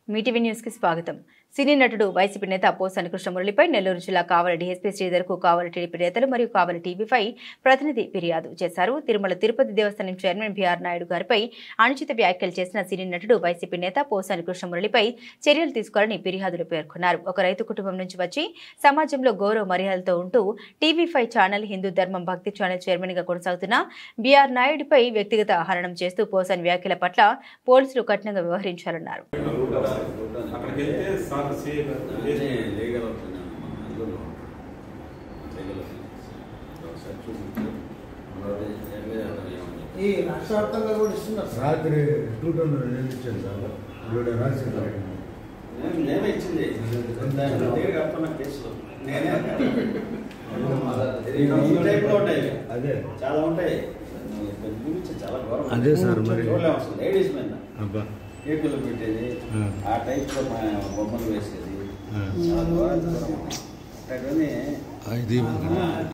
Mee TV news కి స్వాగతం సినీ నటుడు వైసీపీ నేత పోసాని కృష్ణమురళిపై నెల్లూరు జిల్లా కావలి డీఎస్పీ శ్రీధర్ కు కావలి టీడీపీ నేతలు మరియు కావలి టీవీపై ప్రతినిధి ఫిర్యాదు చేశారు తిరుమల తిరుపతి దేవస్థానం చైర్మన్ బీఆర్ నాయుడు గారిపై అనుచిత వ్యాఖ్యలు చేసిన సినీ నటుడు వైసీపీ నేత పోసాని కృష్ణమురళిపై చర్యలు తీసుకోవాలని ఫిర్యాదులు పేర్కొన్నారు ఒక రైతు కుటుంబం నుంచి వచ్చి సమాజంలో గౌరవ మర్యాదలతో ఉంటూ టీవీ ఫైవ్ ఛానల్ హిందూ ధర్మం భక్తి ఛానల్ చైర్మన్ గా కొనసాగుతున్న బీఆర్ నాయుడుపై వ్యక్తిగత హరణం చేస్తూ పోసాని వ్యాఖ్యల పట్ల పోలీసులు కఠినంగా వ్యవహరించాలన్నారు అక్కడికి వెళ్తే సార్ సీఏ గారు అదే లీగల్ అవుతుంది మన అందులో లీగల్ ఒకసారి చూపించు మరొకటి ఎమ్మెల్యే అన్నారు ఏమని ఈ రాష్ట్ర వ్యాప్తంగా కూడా ఇస్తున్నారు సార్ రాత్రి టూ టౌన్ నేను ఇచ్చాను సార్ ఈవిడ రాసింది నేను నేనే ఇచ్చింది దాని దగ్గర కడుతున్న కేసులు నేనే ఈ టైప్లో ఉంటాయి అదే చాలా ఉంటాయి నువ్వు కొంచెం చూపించు చాలా గౌరవం అదే సార్ మరి. చూడలేము అసలు లేడీస్ మీద అబ్బా కేకులు పెట్టేది ఆ. ఆ టైప్లో మా బొమ్మలు వేసేది ఆ. చాలా ఘోరం ఘోరం. అట్లాంటివన్నీ ఇది ఆ,